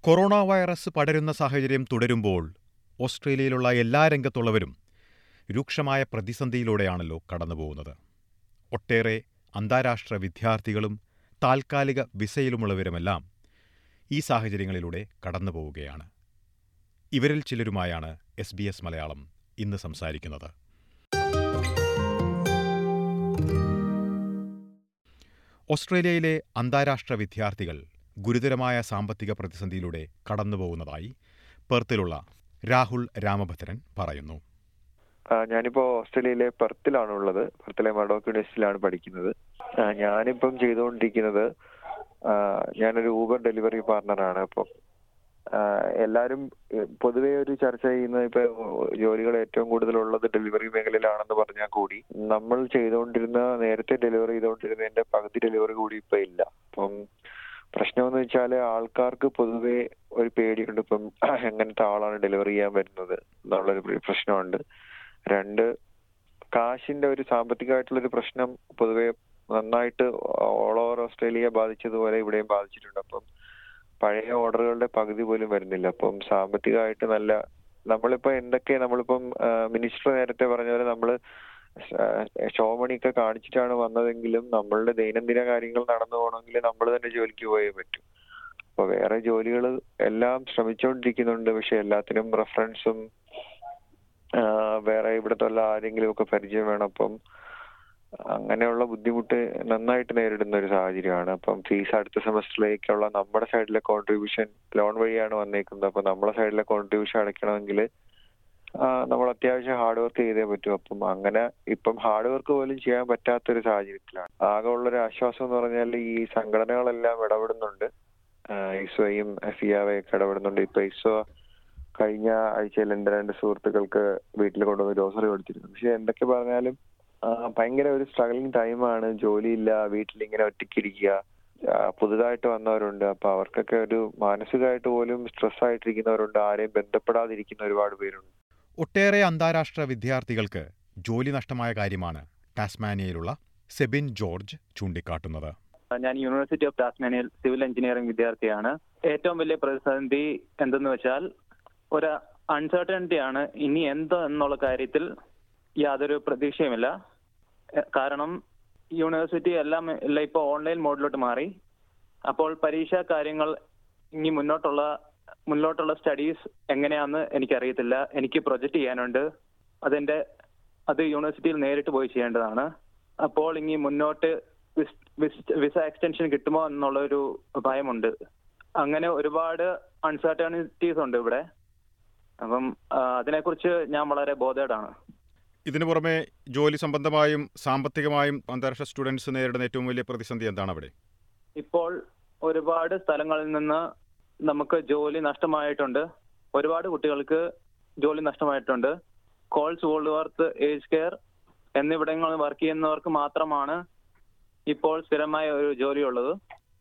corona virus പടരുന്ന സാഹചര്യം തുടരുമ്പോൾ ഓസ്ട്രേലിയയിലുള്ള എല്ലാ രംഗത്തുള്ളവരും രൂക്ഷമായ പ്രതിസന്ധിയിലൂടെയാണല്ലോ കടന്നുപോകുന്നത് ഒട്ടേറെ അന്താരാഷ്ട്ര വിദ്യാർത്ഥികളും താൽക്കാലിക വിസയിലുമുള്ളവരുമെല്ലാം ഈ സാഹചര്യങ്ങളിലൂടെ കടന്നുപോവുകയാണ് ഇവരിൽ ചിലരുമായാണ് എസ് ബി എസ് മലയാളം ഇന്ന് സംസാരിക്കുന്നത് ഓസ്ട്രേലിയയിലെ അന്താരാഷ്ട്ര വിദ്യാർത്ഥികൾ ഗുരുതരമായ സാമ്പത്തിക പ്രതിസന്ധിയിലൂടെ കടന്നുപോകുന്നതായി പെർത്തിലുള്ള രാഹുൽ രാമഭദ്രൻ പറയുന്നു ആ, ഞാനിപ്പോ ഓസ്ട്രേലിയയിലെ പെർത്തിലാണ് ഉള്ളത് പെർത്തിലെ മഡോക്ക് യൂണിവേഴ്സിറ്റിയിലാണ് പഠിക്കുന്നത് ആ, ഞാനിപ്പം ചെയ്തുകൊണ്ടിരിക്കുന്നത് ആ, ഞാനൊരു ഊബർ ഡെലിവറി പാർട്ണറാണ് അപ്പം ആ, എല്ലാരും ഏഹ്, പൊതുവെ ഒരു ചർച്ച ചെയ്യുന്നത് ഇപ്പൊ ജോലികൾ ഏറ്റവും കൂടുതൽ ഉള്ളത് ഡെലിവറി മേഖലയിലാണെന്ന് പറഞ്ഞാൽ കൂടി നമ്മൾ ചെയ്തുകൊണ്ടിരുന്ന നേരത്തെ ഡെലിവറി ചെയ്തുകൊണ്ടിരുന്നതിന്റെ പകുതി ഡെലിവറി കൂടി ഇപ്പൊ ഇല്ല അപ്പം പ്രശ്നമെന്ന് വെച്ചാല് ആൾക്കാർക്ക് പൊതുവെ ഒരു പേടിയുണ്ട് ഇപ്പം എങ്ങനത്തെ ആളാണ് ഡെലിവറി ചെയ്യാൻ വരുന്നത് എന്നുള്ളൊരു പ്രശ്നമുണ്ട് രണ്ട് കാശിന്റെ ഒരു സാമ്പത്തികമായിട്ടുള്ള ഒരു പ്രശ്നം പൊതുവെ നന്നായിട്ട് ഓൾ ഓവർ ഓസ്ട്രേലിയ ബാധിച്ചതുപോലെ ഇവിടെയും ബാധിച്ചിട്ടുണ്ട് അപ്പം പഴയ ഓർഡറുകളുടെ പകുതി പോലും വരുന്നില്ല അപ്പം സാമ്പത്തികമായിട്ട് നല്ല നമ്മളിപ്പോ എന്തൊക്കെ നമ്മളിപ്പം മിനിസ്റ്റർ നേരത്തെ പറഞ്ഞ പോലെ നമ്മള് ഷോമണിയൊക്കെ കാണിച്ചിട്ടാണ് വന്നതെങ്കിലും നമ്മളുടെ ദൈനംദിന കാര്യങ്ങൾ നടന്നു പോകണമെങ്കിൽ നമ്മൾ തന്നെ ജോലിക്ക് പോയേ പറ്റൂ അപ്പൊ വേറെ ജോലികൾ എല്ലാം ശ്രമിച്ചുകൊണ്ടിരിക്കുന്നുണ്ട് പക്ഷെ എല്ലാത്തിനും റെഫറൻസും വേറെ ഇവിടുത്തെ ആരെങ്കിലും ഒക്കെ പരിചയം വേണം അപ്പം അങ്ങനെയുള്ള ബുദ്ധിമുട്ട് നന്നായിട്ട് നേരിടുന്ന ഒരു സാഹചര്യമാണ് അപ്പം ഫീസ് അടുത്ത സെമസ്റ്ററിലേക്കുള്ള നമ്മുടെ സൈഡിലെ കോൺട്രിബ്യൂഷൻ ലോൺ വഴിയാണ് വന്നേക്കുന്നത് അപ്പൊ നമ്മുടെ സൈഡിലെ കോൺട്രിബ്യൂഷൻ അടയ്ക്കണമെങ്കിൽ നമ്മൾ അത്യാവശ്യം ഹാർഡ് വർക്ക് ചെയ്തേ പറ്റൂ അപ്പം അങ്ങനെ ഇപ്പം ഹാർഡ് വർക്ക് പോലും ചെയ്യാൻ പറ്റാത്ത ഒരു സാഹചര്യത്തിലാണ് ആകെ ഉള്ളൊരു ആശ്വാസം എന്ന് പറഞ്ഞാൽ ഈ സംഘടനകളെല്ലാം ഇടപെടുന്നുണ്ട് ഇസ്വയും ഫിയാവയൊക്കെ ഇടപെടുന്നുണ്ട് ഇപ്പൊ ഇസ്വ കഴിഞ്ഞ ആഴ്ചയിൽ എന്റെ രണ്ട് സുഹൃത്തുക്കൾക്ക് വീട്ടിൽ കൊണ്ടുവന്ന് ഗ്രോസറി കൊടുത്തിരുന്നു പക്ഷെ എന്തൊക്കെ പറഞ്ഞാലും ഭയങ്കര ഒരു സ്ട്രഗിളിങ് ടൈമാണ് ജോലിയില്ല വീട്ടിൽ ഇങ്ങനെ ഒറ്റയ്ക്കിരിക്കുക പുതുതായിട്ട് വന്നവരുണ്ട് അപ്പൊ അവർക്കൊക്കെ ഒരു മാനസികമായിട്ട് പോലും സ്ട്രെസ് ആയിട്ടിരിക്കുന്നവരുണ്ട് ആരെയും ബന്ധപ്പെടാതിരിക്കുന്ന ഒരുപാട് പേരുണ്ട് ഒട്ടേറെ അന്താരാഷ്ട്ര വിദ്യാർത്ഥികൾക്ക് ജോലി നഷ്ടമായ കാര്യമാണ് ടാസ്മാനിയയിലുള്ള സെബിൻ ജോർജ് ചൂണ്ടിക്കാട്ടുന്നത് ഞാൻ യൂണിവേഴ്സിറ്റി ഓഫ് ടാസ്മാനിയയിൽ സിവിൽ എഞ്ചിനീയറിംഗ് വിദ്യാർത്ഥിയാണ് ഏറ്റവും വലിയ പ്രതിസന്ധി എന്തെന്ന് വെച്ചാൽ ഒരു അൺസർട്ടനിറ്റി ആണ് ഇനി എന്ത് എന്നുള്ള കാര്യത്തിൽ യാതൊരു പ്രതീക്ഷയുമില്ല കാരണം യൂണിവേഴ്സിറ്റി എല്ലാം എല്ലാം ഇപ്പോൾ ഓൺലൈൻ മോഡിലോട്ട് മാറി അപ്പോൾ പരീക്ഷാ കാര്യങ്ങൾ ഇനി മുന്നോട്ടുള്ള മുന്നോട്ടുള്ള സ്റ്റഡീസ് എങ്ങനെയാന്ന് എനിക്കറിയത്തില്ല എനിക്ക് പ്രൊജക്റ്റ് ചെയ്യാനുണ്ട് അതെന്റെ അത് യൂണിവേഴ്സിറ്റിയിൽ നേരിട്ട് പോയി ചെയ്യേണ്ടതാണ് അപ്പോൾ ഇനി മുന്നോട്ട് വിസ എക്സ്റ്റൻഷൻ കിട്ടുമോ എന്നുള്ള ഒരു ഭയമുണ്ട് അങ്ങനെ ഒരുപാട് അൺസർട്ടണിറ്റീസ് ഉണ്ട് ഇവിടെ അപ്പം അതിനെക്കുറിച്ച് ഞാൻ വളരെ ബോധേഡാണ് ഇതിനു പുറമെ ജോലി സംബന്ധമായും സാമ്പത്തികമായും അന്താരാഷ്ട്ര സ്റ്റുഡൻസ് നേരിടുന്ന ഏറ്റവും വലിയ പ്രതിസന്ധി എന്താണ് അവിടെ ഇപ്പോൾ ഒരുപാട് സ്ഥലങ്ങളിൽ നിന്ന് നമുക്ക് ജോലി നഷ്ടമായിട്ടുണ്ട് ഒരുപാട് കുട്ടികൾക്ക് ജോലി നഷ്ടമായിട്ടുണ്ട് കോൾസ് വോൾവർത്ത് ഏജ് കെയർ എന്നിവിടങ്ങളിൽ വർക്ക് ചെയ്യുന്നവർക്ക് മാത്രമാണ് ഇപ്പോൾ സ്ഥിരമായ ഒരു ജോലി ഉള്ളത്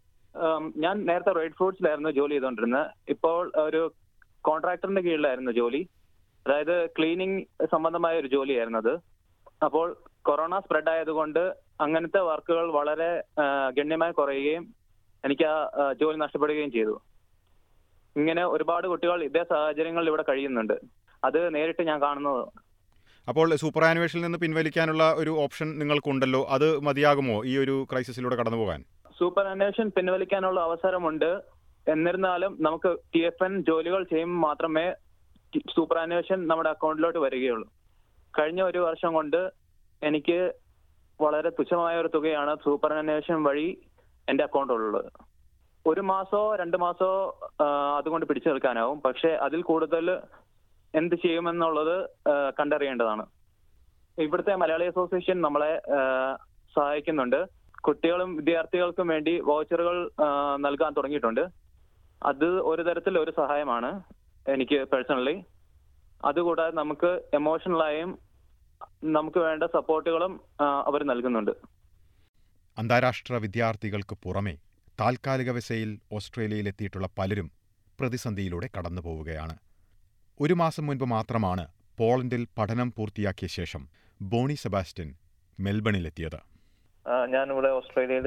ഞാൻ നേരത്തെ റെഡ് ഫ്രൂട്ട്സിലായിരുന്നു ജോലി ചെയ്തുകൊണ്ടിരുന്നത് ഇപ്പോൾ ഒരു കോൺട്രാക്ടറിന്റെ കീഴിലായിരുന്നു ജോലി അതായത് ക്ലീനിങ് സംബന്ധമായ ഒരു ജോലിയായിരുന്നു അത് അപ്പോൾ കൊറോണ സ്പ്രെഡ് ആയതുകൊണ്ട് അങ്ങനത്തെ വർക്കുകൾ വളരെ ഗണ്യമായി കുറയുകയും എനിക്ക് ആ ജോലി നഷ്ടപ്പെടുകയും ചെയ്തു ഇങ്ങനെ ഒരുപാട് കുട്ടികൾ ഇതേ സാഹചര്യങ്ങളിൽ ഇവിടെ കഴിയുന്നുണ്ട് അത് നേരിട്ട് ഞാൻ കാണുന്നത് അപ്പോൾ സൂപ്പർ ആനുവേഷനിൽ നിന്ന് പിൻവലിക്കാനുള്ള ഒരു ഓപ്ഷൻ നിങ്ങൾക്കുണ്ടല്ലോ അത് മതിയാകുമോ ഈ ഒരു ക്രൈസിസിലൂടെ കടന്നു പോകാൻ സൂപ്പർ അന്വേഷൻ പിൻവലിക്കാനുള്ള അവസരമുണ്ട് എന്നിരുന്നാലും നമുക്ക് ടി എഫ് എൻ ജോലികൾ ചെയ്യുമ്പോൾ മാത്രമേ സൂപ്പർ അന്വേഷൻ നമ്മുടെ അക്കൗണ്ടിലോട്ട് വരികയുള്ളൂ കഴിഞ്ഞ ഒരു വർഷം കൊണ്ട് എനിക്ക് വളരെ തുച്ഛമായ ഒരു തുകയാണ് സൂപ്പർ അന്വേഷൻ വഴി എന്റെ അക്കൗണ്ടിലുള്ളത് ഒരു മാസമോ രണ്ട് മാസമോ അതുകൊണ്ട് പിടിച്ചു നിൽക്കാനാവും പക്ഷെ അതിൽ കൂടുതൽ എന്ത് ചെയ്യുമെന്നുള്ളത് കണ്ടറിയേണ്ടതാണ് ഇവിടുത്തെ മലയാളി അസോസിയേഷൻ നമ്മളെ സഹായിക്കുന്നുണ്ട് കുട്ടികളും വിദ്യാർത്ഥികൾക്കും വേണ്ടി വൗച്ചറുകൾ നൽകാൻ തുടങ്ങിയിട്ടുണ്ട് അത് ഒരു തരത്തിൽ ഒരു സഹായമാണ് എനിക്ക് പേഴ്സണലി അതുകൂടാതെ നമുക്ക് എമോഷണലായും നമുക്ക് വേണ്ട സപ്പോർട്ടുകളും അവർ നൽകുന്നുണ്ട് അന്താരാഷ്ട്ര വിദ്യാർത്ഥികൾക്ക് പുറമെ താൽക്കാലിക വിസയിൽ ഓസ്ട്രേലിയയിലെത്തിയിട്ടുള്ള പലരും പ്രതിസന്ധിയിലൂടെ കടന്നു പോവുകയാണ് ഒരു മാസം മുൻപ് മാത്രമാണ് പോളണ്ടിൽ പഠനം പൂർത്തിയാക്കിയ ശേഷം ബോണി സെബാസ്റ്റ്യൻ മെൽബണിലെത്തിയത് ഞാനിവിടെ ഓസ്ട്രേലിയയിൽ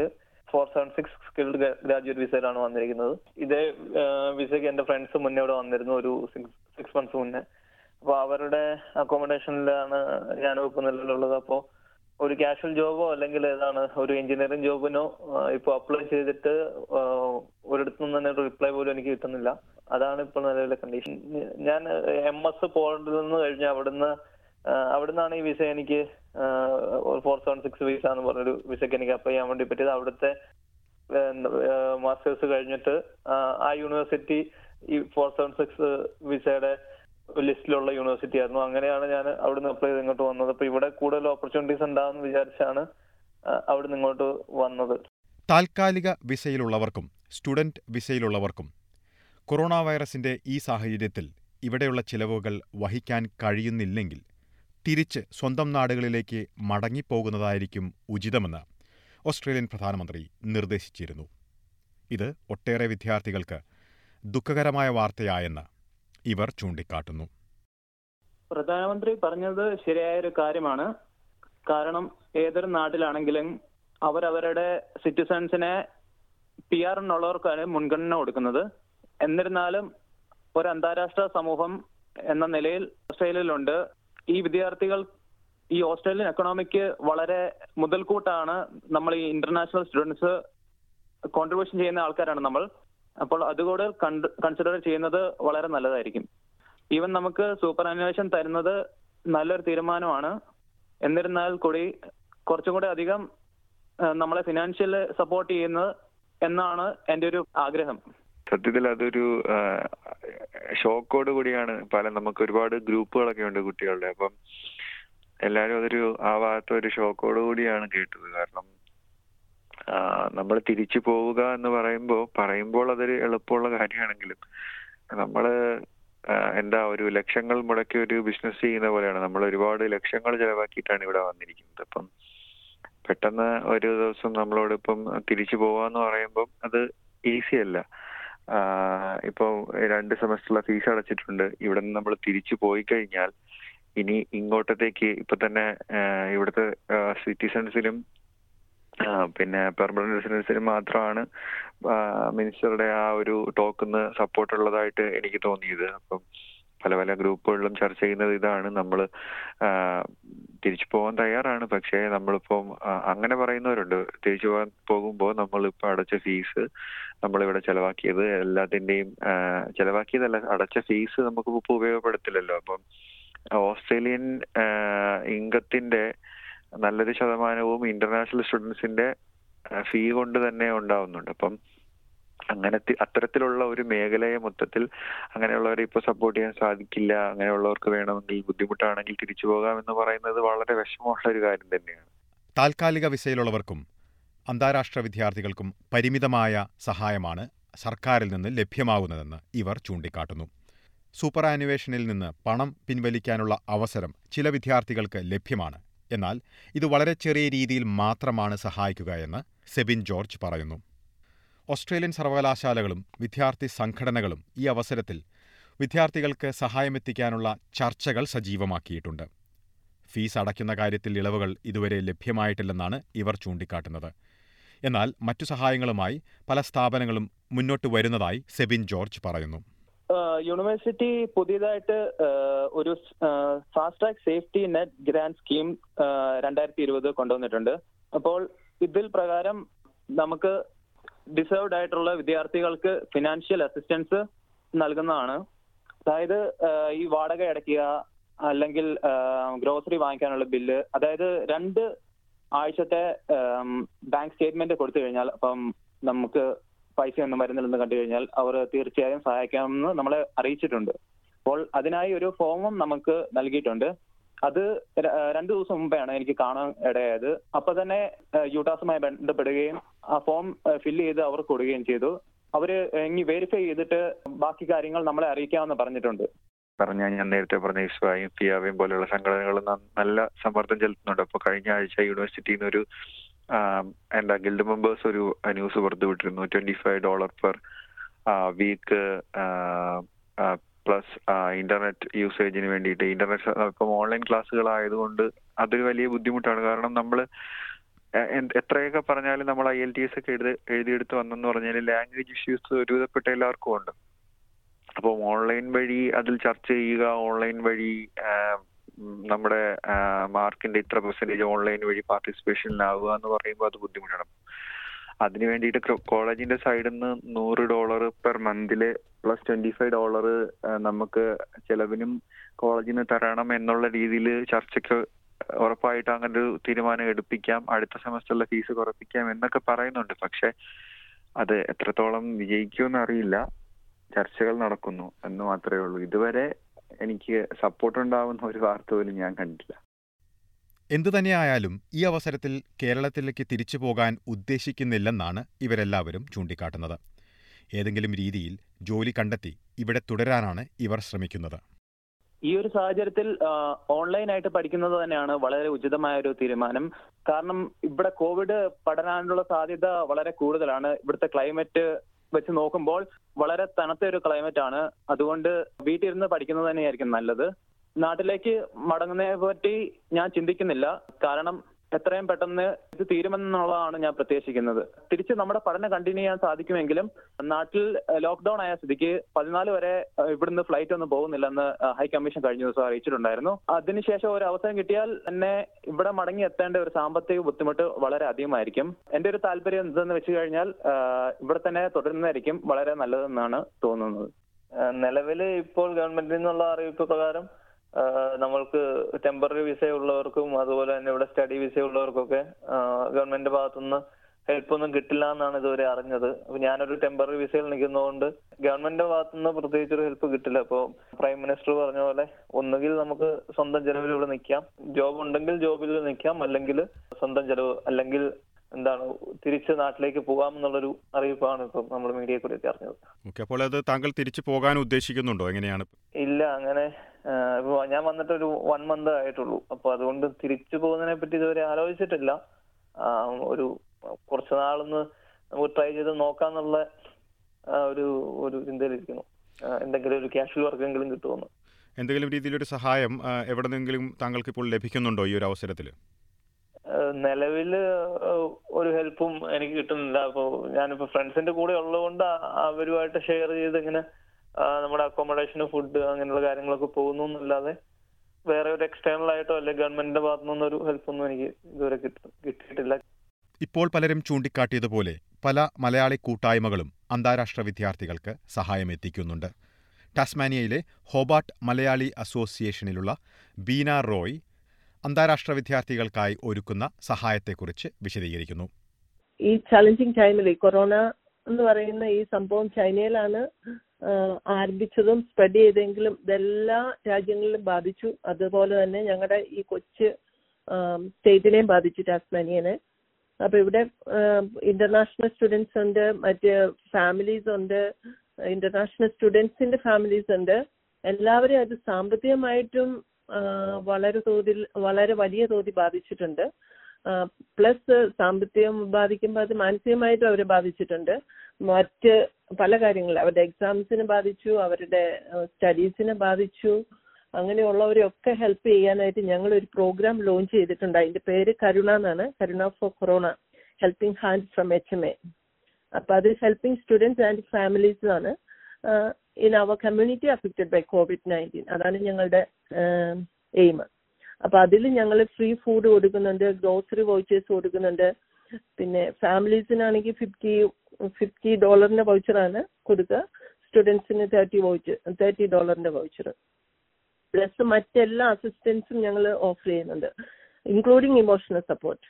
four seven six skilled graduate വിസയിലാണ് വന്നിരിക്കുന്നത് ഇതേ വിസയ്ക്ക് എന്റെ ഫ്രണ്ട്സ് മുന്നേ ഇവിടെ വന്നിരുന്നു ഒരു സിക്സ് സിക്സ് മന്ത്സ് മുന്നേ അപ്പൊ അവരുടെ അക്കോമഡേഷനിലാണ് ഞാൻ ഇപ്പോൾ നിലവിലുള്ളത് അപ്പോൾ ഒരു കാഷ്വൽ ജോബോ അല്ലെങ്കിൽ ഏതാണ് ഒരു എഞ്ചിനീയറിംഗ് ജോബിനോ ഇപ്പൊ അപ്ലൈ ചെയ്തിട്ട് ഒരിടത്തു നിന്ന് തന്നെ റിപ്ലൈ പോലും എനിക്ക് കിട്ടുന്നില്ല അതാണ് ഇപ്പോൾ നിലവിലെ കണ്ടീഷൻ ഞാൻ എം എസ് പോളിൽ നിന്ന് കഴിഞ്ഞ് അവിടുന്ന് അവിടുന്നാണ് ഈ വിസ എനിക്ക് ഫോർ സെവൻ സിക്സ് വിസ എന്ന് പറഞ്ഞൊരു വിസയ്ക്ക് എനിക്ക് അപ്ലൈ ചെയ്യാൻ വേണ്ടി പറ്റിയത് അവിടുത്തെ മാസ്റ്റേഴ്സ് കഴിഞ്ഞിട്ട് ആ യൂണിവേഴ്സിറ്റി ഈ ഫോർ സെവൻ സിക്സ് വിസയുടെ ലിസ്റ്റിലുള്ള യൂണിവേഴ്സിറ്റി ആയിരുന്നു അങ്ങനെയാണ് ഞാൻ അവിടുന്ന് അപ്ലൈ ചെയ്ത് ഇങ്ങോട്ട് വന്നത് അപ്പൊ ഇവിടെ കൂടുതൽ ഓപ്പർച്യൂണിറ്റീസ് ഉണ്ടാവും വിചാരിച്ചാണ് അവിടുന്ന് ഇങ്ങോട്ട് വന്നത് താൽക്കാലിക വിസയിലുള്ളവർക്കും സ്റ്റുഡന്റ് വിസയിലുള്ളവർക്കും കൊറോണ വൈറസിന്റെ ഈ സാഹചര്യത്തിൽ ഇവിടെയുള്ള ചിലവുകൾ വഹിക്കാൻ കഴിയുന്നില്ലെങ്കിൽ തിരിച്ച് സ്വന്തം നാടുകളിലേക്ക് മടങ്ങിപ്പോകുന്നതായിരിക്കും ഉചിതമെന്ന് ഓസ്ട്രേലിയൻ പ്രധാനമന്ത്രി നിർദ്ദേശിച്ചിരുന്നു ഇത് ഒട്ടേറെ വിദ്യാർത്ഥികൾക്ക് ദുഃഖകരമായ വാർത്തയായെന്ന് ഇവർ ചൂണ്ടിക്കാട്ടുന്നു പ്രധാനമന്ത്രി പറഞ്ഞത് ശരിയായ ഒരു കാര്യമാണ് കാരണം ഏതൊരു നാട്ടിലാണെങ്കിലും അവരവരുടെ സിറ്റിസൺസിനെ പി ആർ എന്നുള്ളവർക്കാണ് മുൻഗണന കൊടുക്കുന്നത് എന്നിരുന്നാലും ഒരു അന്താരാഷ്ട്ര സമൂഹം എന്ന നിലയിൽ ഓസ്ട്രേലിയയിലുണ്ട് ഈ വിദ്യാർത്ഥികൾ ഈ ഓസ്ട്രേലിയൻ എക്കണോമിക്ക് വളരെ മുതൽക്കൂട്ടാണ് നമ്മൾ ഈ ഇന്റർനാഷണൽ സ്റ്റുഡൻസ് കോൺട്രിബ്യൂഷൻ ചെയ്യുന്ന ആൾക്കാരാണ് നമ്മൾ അപ്പോൾ അതുകൂടെ കൺസിഡർ ചെയ്യുന്നത് വളരെ നല്ലതായിരിക്കും ഈവൻ നമുക്ക് സൂപ്പർ അന്വേഷൺ തരുന്നത് നല്ലൊരു തീരുമാനമാണ് എന്നിരുന്നാൽ കൂടി കുറച്ചും കൂടെ അധികം നമ്മളെ ഫിനാൻഷ്യൽ സപ്പോർട്ട് ചെയ്യുന്നത് എന്നാണ് എൻ്റെ ഒരു ആഗ്രഹം സത്യത്തിൽ അതൊരു ഷോക്കോട് കൂടിയാണ് പല നമുക്ക് ഒരുപാട് ഗ്രൂപ്പുകളൊക്കെ ഉണ്ട് കുട്ടികളുടെ അപ്പം എല്ലാരും അതൊരു ആ ഭാഗത്ത് ഒരു ഷോക്കോട് കൂടിയാണ് കേട്ടത് കാരണം നമ്മൾ തിരിച്ചു പോവുക എന്ന് പറയുമ്പോൾ പറയുമ്പോൾ അതൊരു എളുപ്പമുള്ള കാര്യമാണെങ്കിലും നമ്മള് എന്താ ഒരു ലക്ഷങ്ങൾ മുടക്കി ഒരു ബിസിനസ് ചെയ്യുന്ന പോലെയാണ് നമ്മൾ ഒരുപാട് ലക്ഷങ്ങൾ ചെലവാക്കിയിട്ടാണ് ഇവിടെ വന്നിരിക്കുന്നത് അപ്പം പെട്ടെന്ന് ഒരു ദിവസം നമ്മളോട് ഇപ്പം തിരിച്ചു പോവാന്ന് പറയുമ്പോൾ അത് ഈസി അല്ല ഇപ്പോൾ രണ്ട് സെമസ്റ്ററിലെ ഫീസ് അടച്ചിട്ടുണ്ട് ഇവിടെ നിന്ന് നമ്മൾ തിരിച്ചു പോയി കഴിഞ്ഞാൽ ഇനി ഇങ്ങോട്ടത്തേക്ക് ഇപ്പൊ തന്നെ ഇവിടുത്തെ സിറ്റിസൺസിനും പിന്നെ പെർമനന്റ് റെസിഡൻസിന് മാത്രമാണ് മിനിസ്റ്ററുടെ ആ ഒരു ടോക്കിന്ന് സപ്പോർട്ട് ഉള്ളതായിട്ട് എനിക്ക് തോന്നിയത് അപ്പം പല പല ഗ്രൂപ്പുകളിലും ചർച്ച ചെയ്യുന്നത് ഇതാണ് നമ്മൾ തിരിച്ചു പോകാൻ തയ്യാറാണ് പക്ഷേ നമ്മളിപ്പം അങ്ങനെ പറയുന്നവരുണ്ട് തിരിച്ചു പോകാൻ പോകുമ്പോൾ നമ്മളിപ്പോൾ അടച്ച ഫീസ് നമ്മളിവിടെ ചെലവാക്കിയത് എല്ലാത്തിന്റെയും ചെലവാക്കിയതല്ല അടച്ച ഫീസ് നമുക്ക് ഇപ്പോൾ ഉപയോഗപ്പെടുത്തില്ലല്ലോ അപ്പം ഓസ്ട്രേലിയൻ ഇംഗത്തിന്റെ നല്ലൊരു ശതമാനവും ഇന്റർനാഷണൽ സ്റ്റുഡൻസിന്റെ ഫീ കൊണ്ട് തന്നെ ഉണ്ടാവുന്നുണ്ട് അപ്പം അങ്ങനെ അത്തരത്തിലുള്ള ഒരു മേഖലയെ മൊത്തത്തിൽ അങ്ങനെയുള്ളവരെ ഇപ്പൊ സപ്പോർട്ട് ചെയ്യാൻ സാധിക്കില്ല അങ്ങനെയുള്ളവർക്ക് വേണമെങ്കിൽ ബുദ്ധിമുട്ടാണെങ്കിൽ തിരിച്ചു പോകാം എന്ന് പറയുന്നത് വളരെ വിഷമമുള്ള ഒരു കാര്യം തന്നെയാണ് താൽക്കാലിക വിസയിലുള്ളവർക്കും അന്താരാഷ്ട്ര വിദ്യാർത്ഥികൾക്കും പരിമിതമായ സഹായമാണ് സർക്കാരിൽ നിന്ന് ലഭ്യമാകുന്നതെന്ന് ഇവർ ചൂണ്ടിക്കാട്ടുന്നു സൂപ്പർ ആനുവേഷനിൽ നിന്ന് പണം പിൻവലിക്കാനുള്ള അവസരം ചില വിദ്യാർത്ഥികൾക്ക് ലഭ്യമാണ് എന്നാൽ ഇത് വളരെ ചെറിയ രീതിയിൽ മാത്രമാണ് സഹായിക്കുക എന്ന് സെബിൻ ജോർജ് പറയുന്നു ഓസ്ട്രേലിയൻ സർവകലാശാലകളും വിദ്യാർത്ഥി സംഘടനകളും ഈ അവസരത്തിൽ വിദ്യാർത്ഥികൾക്ക് സഹായമെത്തിക്കാനുള്ള ചർച്ചകൾ സജീവമാക്കിയിട്ടുണ്ട് ഫീസ് അടയ്ക്കുന്ന കാര്യത്തിൽ ഇളവുകൾ ഇതുവരെ ലഭ്യമായിട്ടില്ലെന്നാണ് ഇവർ ചൂണ്ടിക്കാട്ടുന്നത് എന്നാൽ മറ്റു സഹായങ്ങളുമായി പല സ്ഥാപനങ്ങളും മുന്നോട്ട് വരുന്നതായി സെബിൻ ജോർജ് പറയുന്നു യൂണിവേഴ്സിറ്റി പുതിയതായിട്ട് ഒരു fast track safety net grant scheme രണ്ടായിരത്തി ഇരുപത് കൊണ്ടുവന്നിട്ടുണ്ട് അപ്പോൾ ഇതിൽ പ്രകാരം നമുക്ക് ഡിസേർവ്ഡ് ആയിട്ടുള്ള വിദ്യാർത്ഥികൾക്ക് ഫിനാൻഷ്യൽ അസിസ്റ്റൻസ് നൽകുന്നതാണ് അതായത് ഈ വാടക അടയ്ക്കുക അല്ലെങ്കിൽ ഗ്രോസറി വാങ്ങിക്കാനുള്ള ബില്ല് അതായത് രണ്ട് ആഴ്ചത്തെ ബാങ്ക് സ്റ്റേറ്റ്മെന്റ് കൊടുത്തു കഴിഞ്ഞാൽ അപ്പം നമുക്ക് പൈസ ഒന്നും വരുന്നില്ലെന്ന് കണ്ടു കഴിഞ്ഞാൽ അവർ തീർച്ചയായും സഹായിക്കാമെന്ന് നമ്മളെ അറിയിച്ചിട്ടുണ്ട് അപ്പോൾ അതിനായി ഒരു ഫോമും നമുക്ക് നൽകിയിട്ടുണ്ട് അത് രണ്ടു ദിവസം മുമ്പാണ് എനിക്ക് കാണാൻ ഇടയായത് അപ്പൊ തന്നെ യൂട്ടാസുമായി ബന്ധപ്പെടുകയും ആ ഫോം ഫില്ല് ചെയ്ത് അവർക്ക് കൊടുക്കുകയും ചെയ്തു അവര് ഇനി വെരിഫൈ ചെയ്തിട്ട് ബാക്കി കാര്യങ്ങൾ നമ്മളെ അറിയിക്കാമെന്ന് പറഞ്ഞിട്ടുണ്ട് പറഞ്ഞ ഞാൻ നേരത്തെ പറഞ്ഞ ഇസ്വായും ഫിയാവയും പോലെയുള്ള സംഘടനകൾ നല്ല സമ്മർദ്ദം ചെലുത്തുന്നുണ്ട് അപ്പൊ കഴിഞ്ഞ ആഴ്ച യൂണിവേഴ്സിറ്റിയിൽ നിന്ന് ഒരു എന്താ ഗിൽഡ് മെമ്പേഴ്സ് ഒരു ന്യൂസ് പുറത്തുവിട്ടിരുന്നു twenty five dollar per week plus internet യൂസേജിന് വേണ്ടിയിട്ട് ഇന്റർനെറ്റ് ഇപ്പം ഓൺലൈൻ ക്ലാസ്സുകൾ ആയതുകൊണ്ട് അതൊരു വലിയ ബുദ്ധിമുട്ടാണ് കാരണം നമ്മൾ എ- എന്ത് എത്രയൊക്കെ പറഞ്ഞാലും നമ്മൾ ഐ എൽ ടി എസ് ഒക്കെ എഴുതി എഴുതിയെടുത്ത് വന്നെന്ന് പറഞ്ഞാൽ ലാംഗ്വേജ് ഇഷ്യൂസ് ഒരുവിധപ്പെട്ട എല്ലാവർക്കും ഉണ്ട് അപ്പോൾ ഓൺലൈൻ വഴി അതിൽ ചർച്ച ചെയ്യുക ഓൺലൈൻ വഴി ആ, ഉം, നമ്മുടെ മാർക്കിന്റെ ഇത്ര പെർസെന്റേജ് ഓൺലൈൻ വഴി പാർട്ടിസിപ്പേഷനിലാവുക എന്ന് പറയുമ്പോൾ അത് ബുദ്ധിമുട്ടാണ് അതിന് വേണ്ടിയിട്ട് കോളേജിന്റെ സൈഡിൽ നിന്ന് നൂറ് ഡോളർ പെർ മന്തില് പ്ലസ് ട്വന്റി ഫൈവ് ഡോളർ നമുക്ക് ചെലവിനും കോളേജിന് തരണം എന്നുള്ള രീതിയിൽ ചർച്ചയ്ക്ക് ഉറപ്പായിട്ട് അങ്ങനെ ഒരു തീരുമാനം എടുപ്പിക്കാം അടുത്ത സെമസ്റ്ററിലെ ഫീസ് കുറപ്പിക്കാം എന്നൊക്കെ പറയുന്നുണ്ട് പക്ഷെ അത് എത്രത്തോളം വിജയിക്കുമെന്ന് അറിയില്ല ചർച്ചകൾ നടക്കുന്നു എന്ന് മാത്രമേ ഉള്ളൂ ഇതുവരെ എനിക്ക് സപ്പോർട്ട് ഉണ്ടാവുന്ന ഒരു വാർത്ത പോലും ഞാൻ കണ്ടില്ല എന്തുതന്നെയായാലും ഈ അവസരത്തിൽ കേരളത്തിലേക്ക് തിരിച്ചു പോകാൻ ഉദ്ദേശിക്കുന്നില്ലെന്നാണ് ഇവരെല്ലാവരും ചൂണ്ടിക്കാട്ടുന്നത് ഏതെങ്കിലും രീതിയിൽ ജോലി കണ്ടെത്തി ഇവിടെ തുടരാനാണ് ഇവർ ശ്രമിക്കുന്നത് ഈ ഒരു സാഹചര്യത്തിൽ ഓൺലൈനായിട്ട് പഠിക്കുന്നത് തന്നെയാണ് വളരെ ഉചിതമായ ഒരു തീരുമാനം കാരണം ഇവിടെ കോവിഡ് പടരാനുള്ള സാധ്യത വളരെ കൂടുതലാണ് ഇവിടുത്തെ ക്ലൈമറ്റ് വെച്ച് നോക്കുമ്പോൾ വളരെ തണുത്ത ഒരു ക്ലൈമറ്റ് ആണ് അതുകൊണ്ട് വീട്ടിലിരുന്ന് പഠിക്കുന്നത് തന്നെയായിരിക്കും നല്ലത് നാട്ടിലേക്ക് മടങ്ങുന്നതിനെ പറ്റി ഞാൻ ചിന്തിക്കുന്നില്ല കാരണം എത്രയും പെട്ടെന്ന് ഇത് തീരുമെന്നുള്ളതാണ് ഞാൻ പ്രത്യേകിക്കുന്നത് തിരിച്ച് നമ്മുടെ പഠനം കണ്ടിന്യൂ ചെയ്യാൻ സാധിക്കുമെങ്കിലും നാട്ടിൽ ലോക്ക്ഡൌൺ ആയ സ്ഥിതിക്ക് പതിനാല് വരെ ഏഹ്, ഇവിടുന്ന് ഫ്ലൈറ്റ് ഒന്നും പോകുന്നില്ലെന്ന് ഹൈ കമ്മീഷൻ കഴിഞ്ഞ ദിവസം അറിയിച്ചിട്ടുണ്ടായിരുന്നു അതിനുശേഷം ഒരു അവസരം കിട്ടിയാൽ എന്നെ ഇവിടെ മടങ്ങി എത്തേണ്ട ഒരു സാമ്പത്തിക ബുദ്ധിമുട്ട് വളരെ അധികമായിരിക്കും എന്റെ ഒരു താല്പര്യം എന്തെന്ന് വെച്ച് കഴിഞ്ഞാൽ ഏഹ്, ഇവിടെ തന്നെ തുടരുന്നതായിരിക്കും വളരെ നല്ലതെന്നാണ് തോന്നുന്നത് നിലവിൽ ഇപ്പോൾ ഗവൺമെന്റിൽ നിന്നുള്ള അറിയിപ്പ് പ്രകാരം ആ, നമ്മൾക്ക് ടെമ്പററി വിസ ഉള്ളവർക്കും അതുപോലെ തന്നെ ഇവിടെ സ്റ്റഡി വിസ ഉള്ളവർക്കൊക്കെ ഗവൺമെന്റ് ഭാഗത്തുനിന്ന് ഹെൽപ്പ് ഒന്നും കിട്ടില്ല എന്നാണ് ഇതുവരെ അറിഞ്ഞത് അപ്പൊ ഞാനൊരു ടെമ്പററി വിസയിൽ നിൽക്കുന്നതുകൊണ്ട് ഗവൺമെന്റിന്റെ ഭാഗത്തുനിന്ന് പ്രത്യേകിച്ച് ഒരു ഹെൽപ്പ് കിട്ടില്ല അപ്പോൾ പ്രൈം മിനിസ്റ്റർ പറഞ്ഞ പോലെ ഒന്നുകിൽ നമുക്ക് സ്വന്തം ചെലവിൽ ഇവിടെ നിൽക്കാം ജോബ് ഉണ്ടെങ്കിൽ ജോബിൽ നിൽക്കാം അല്ലെങ്കിൽ സ്വന്തം ചെലവ് അല്ലെങ്കിൽ എന്താണ് തിരിച്ച് നാട്ടിലേക്ക് പോകാം എന്നുള്ളൊരു അറിയിപ്പാണ് ഇപ്പം നമ്മൾ മീഡിയയിൽ കൂടി ഒക്കെ അറിഞ്ഞത് ഓക്കെ അപ്പോൾ അത് താങ്കൾ തിരിച്ചു പോകാൻ ഉദ്ദേശിക്കുന്നുണ്ടോ എങ്ങനെയാണ് ഇല്ല അങ്ങനെ ആ, ഇപ്പൊ ഞാൻ വന്നിട്ട് ഒരു വൺ മന്ത് ആയിട്ടുള്ളൂ അപ്പൊ അതുകൊണ്ട് തിരിച്ചു പോകുന്നതിനെ പറ്റി ഇതുവരെ ആലോചിച്ചിട്ടില്ല ആ, ഒരു കുറച്ച് നാളൊന്ന് നമുക്ക് ട്രൈ ചെയ്ത് നോക്കാന്നുള്ള ആ, ഒരു ഒരു ചിന്തയിലിരിക്കുന്നു ആ, എന്തെങ്കിലും ഒരു ക്യാഷ്വൽ വർക്കെങ്കിലും കിട്ടുമെന്ന് എന്തെങ്കിലും രീതിയിലൊരു സഹായം ആ, എവിടെ നിന്നെങ്കിലും താങ്കൾക്ക് ഇപ്പോൾ ലഭിക്കുന്നുണ്ടോ ഈ ഒരു അവസരത്തിൽ നിലവില് ഒരു ഹെൽപ്പും എനിക്ക് കിട്ടുന്നില്ല അപ്പൊ ഞാനിപ്പോ ഫ്രണ്ട്സിന്റെ കൂടെ ഉള്ളതുകൊണ്ട് ആ- അവരുമായിട്ട് ഷെയർ ചെയ്ത് ഇങ്ങനെ ആ, നമ്മുടെ അക്കോമഡേഷന് ഫുഡ് അങ്ങനെയുള്ള കാര്യങ്ങളൊക്കെ പോകുന്നു എന്നല്ലാതെ വേറെ ഒരു എക്സ്റ്റേണൽ ആയിട്ടോ അല്ലെങ്കിൽ ഗവൺമെന്റിന്റെ ഭാഗത്തു നിന്നൊരു ഹെൽപ്പ് ഒന്നും എനിക്ക് ഇതുവരെ കിട്ട- കിട്ടിയിട്ടില്ല ഇപ്പോൾ പലരും ചൂണ്ടിക്കാട്ടിയതുപോലെ പല മലയാളി കൂട്ടായ്മകളും അന്താരാഷ്ട്ര വിദ്യാർത്ഥികൾക്ക് സഹായമെത്തിക്കുന്നുണ്ട് ടാസ്മാനിയയിലെ ഹോബാർട്ട് മലയാളി അസോസിയേഷനിലുള്ള ബീന റോയ് അന്താരാഷ്ട്ര വിദ്യാർത്ഥികൾക്കായി ഒരുക്കുന്ന സഹായത്തെക്കുറിച്ച് വിശദീകരിക്കുന്നു ഈ ചലഞ്ചിങ് ടൈമിൽ കൊറോണ എന്ന് പറയുന്ന ഈ സംഭവം ചൈനയിലാണ് ആ, ആരംഭിച്ചതും സ്പ്രെഡ് ചെയ്തെങ്കിലും ഇതെല്ലാ രാജ്യങ്ങളിലും ബാധിച്ചു അതുപോലെ തന്നെ ഞങ്ങളുടെ ഈ കൊച്ച് സ്റ്റേറ്റിനെയും ബാധിച്ചു ടാസ്മാനിയനെ അപ്പൊ ഇവിടെ ഇന്റർനാഷണൽ സ്റ്റുഡൻസ് ഉണ്ട് മറ്റ് ഫാമിലീസ് ഉണ്ട് ഇന്റർനാഷണൽ സ്റ്റുഡൻസിന്റെ ഫാമിലീസ് ഉണ്ട് എല്ലാവരെയും അത് സാമ്പത്തികമായിട്ടും ആ, വളരെ തോതിൽ വളരെ വലിയ തോതിൽ ബാധിച്ചിട്ടുണ്ട് പ്ലസ് സാമ്പത്തികം ബാധിക്കുമ്പോൾ അത് മാനസികമായിട്ടും അവരെ ബാധിച്ചിട്ടുണ്ട് മറ്റ് പല കാര്യങ്ങൾ അവരുടെ എക്സാംസിനെ ബാധിച്ചു അവരുടെ സ്റ്റഡീസിനെ ബാധിച്ചു അങ്ങനെയുള്ളവരെയൊക്കെ ഹെൽപ്പ് ചെയ്യാനായിട്ട് ഞങ്ങൾ ഒരു പ്രോഗ്രാം ലോഞ്ച് ചെയ്തിട്ടുണ്ട് അതിന്റെ പേര് കരുണ എന്നാണ് Karuna for corona helping hand from H M A അപ്പൊ അത് ഹെൽപ്പിംഗ് സ്റ്റുഡൻസ് ആൻഡ് ഫാമിലീസ് ആണ് in our community affected by covid nineteen അതാണ് ഞങ്ങളുടെ എയിം അപ്പൊ അതിൽ ഞങ്ങൾ ഫ്രീ ഫുഡ് കൊടുക്കുന്നുണ്ട് ഗ്രോസറി വൗച്ചേഴ്സ് കൊടുക്കുന്നുണ്ട് പിന്നെ ഫാമിലീസിനാണെങ്കിൽ ഫിഫ്റ്റി ഫിഫ്റ്റി ഡോളറിന്റെ വൗച്ചറാണ് കൊടുക്കുക സ്റ്റുഡൻസിന് തേർട്ടി വൗച്ചർ തേർട്ടി ഡോളറിന്റെ വൗച്ചർ പ്ലസ് മറ്റെല്ലാ അസിസ്റ്റൻസും ഞങ്ങൾ ഓഫർ ചെയ്യുന്നുണ്ട് ഇൻക്ലൂഡിങ് ഇമോഷണൽ സപ്പോർട്ട്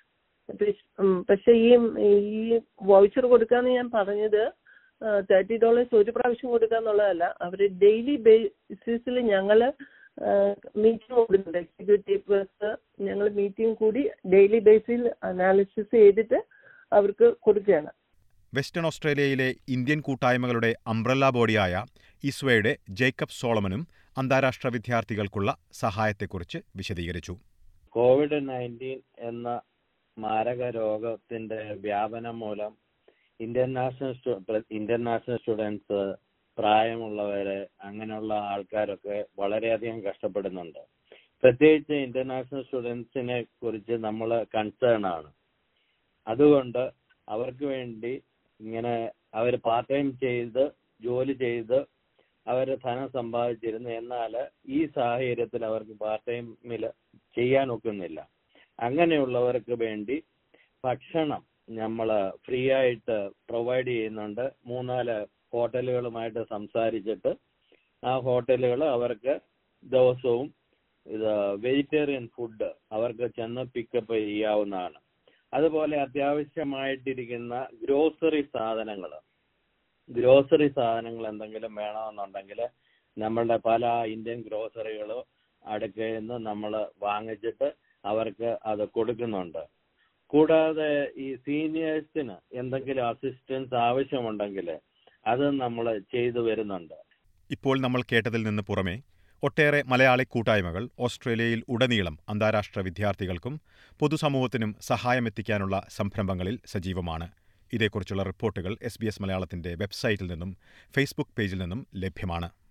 പക്ഷെ ഈ ഈ വൗച്ചർ കൊടുക്കാന്ന് ഞാൻ പറഞ്ഞത് തേർട്ടി ഡോളേഴ്സ് ഒരു പ്രാവശ്യം കൊടുക്കുക എന്നുള്ളതല്ല അവർ ഡെയിലി ബേസിസിൽ ഞങ്ങള് മീറ്റിംഗ് കൊടുക്കുന്നുണ്ട് എക്സിക്യൂട്ടീവ്സ് ഞങ്ങൾ മീറ്റിംഗ് കൂടി ഡെയിലി ബേസിൽ അനാലിസിസ് ചെയ്തിട്ട് അവർക്ക് കൊടുക്കുകയാണ് വെസ്റ്റേൺ ഓസ്ട്രേലിയയിലെ ഇന്ത്യൻ കൂട്ടായ്മകളുടെ അംബ്രല്ല ബോഡിയായ ഇസ്വയുടെ ജേക്കബ് സോളമനും അന്താരാഷ്ട്ര വിദ്യാർത്ഥികൾക്കുള്ള സഹായത്തെക്കുറിച്ച് വിശദീകരിച്ചു കോവിഡ് നയൻറ്റീൻ എന്ന മാരക രോഗത്തിന്റെ വ്യാപനം മൂലം ഇന്റർനാഷണൽ ഇന്റർനാഷണൽ സ്റ്റുഡൻസ് പ്രായമുള്ളവര് അങ്ങനെയുള്ള ആൾക്കാരൊക്കെ വളരെയധികം കഷ്ടപ്പെടുന്നുണ്ട് പ്രത്യേകിച്ച് ഇന്റർനാഷണൽ സ്റ്റുഡൻസിനെ കുറിച്ച് നമ്മൾ കൺസേൺ ആണ് അതുകൊണ്ട് അവർക്ക് വേണ്ടി ഇങ്ങനെ അവർ പാർട്ട് ടൈം ചെയ്ത് ജോലി ചെയ്ത് അവർ ധനം സമ്പാദിച്ചിരുന്നു എന്നാൽ ഈ സാഹചര്യത്തിൽ അവർക്ക് പാർട്ട് ടൈമിൽ ചെയ്യാൻ ഒക്കുന്നില്ല അങ്ങനെയുള്ളവർക്ക് വേണ്ടി ഭക്ഷണം നമ്മൾ ഫ്രീ ആയിട്ട് പ്രൊവൈഡ് ചെയ്യുന്നുണ്ട് മൂന്നാല് ഹോട്ടലുകളുമായിട്ട് സംസാരിച്ചിട്ട് ആ ഹോട്ടലുകൾ അവർക്ക് ദിവസവും ഇത് വെജിറ്റേറിയൻ ഫുഡ് അവർക്ക് ചെന്ന് പിക്കപ്പ് ചെയ്യാവുന്നതാണ് അതുപോലെ അത്യാവശ്യമായിട്ടിരിക്കുന്ന ഗ്രോസറി സാധനങ്ങൾ ഗ്രോസറി സാധനങ്ങൾ എന്തെങ്കിലും വേണമെന്നുണ്ടെങ്കിൽ നമ്മളുടെ പല ഇന്ത്യൻ ഗ്രോസറികളും അടുക്കയിൽ നിന്ന് നമ്മൾ വാങ്ങിച്ചിട്ട് അവർക്ക് അത് കൊടുക്കുന്നുണ്ട് കൂടാതെ ഈ സീനിയേഴ്സിന് എന്തെങ്കിലും അസിസ്റ്റൻസ് ആവശ്യമുണ്ടെങ്കിൽ അത് നമ്മൾ ചെയ്തു വരുന്നുണ്ട് ഇപ്പോൾ നമ്മൾ കേട്ടതിൽ നിന്ന് പുറമെ ഒട്ടേറെ മലയാളി കൂട്ടായ്മകൾ ഓസ്ട്രേലിയയിൽ ഉടനീളം അന്താരാഷ്ട്ര വിദ്യാർത്ഥികൾക്കും പൊതുസമൂഹത്തിനും സഹായമെത്തിക്കാനുള്ള സംരംഭങ്ങളിൽ സജീവമാണ് ഇതേക്കുറിച്ചുള്ള റിപ്പോർട്ടുകൾ എസ് ബി എസ് മലയാളത്തിന്റെ വെബ്സൈറ്റിൽ നിന്നും ഫേസ്ബുക്ക് പേജിൽ നിന്നും ലഭ്യമാണ്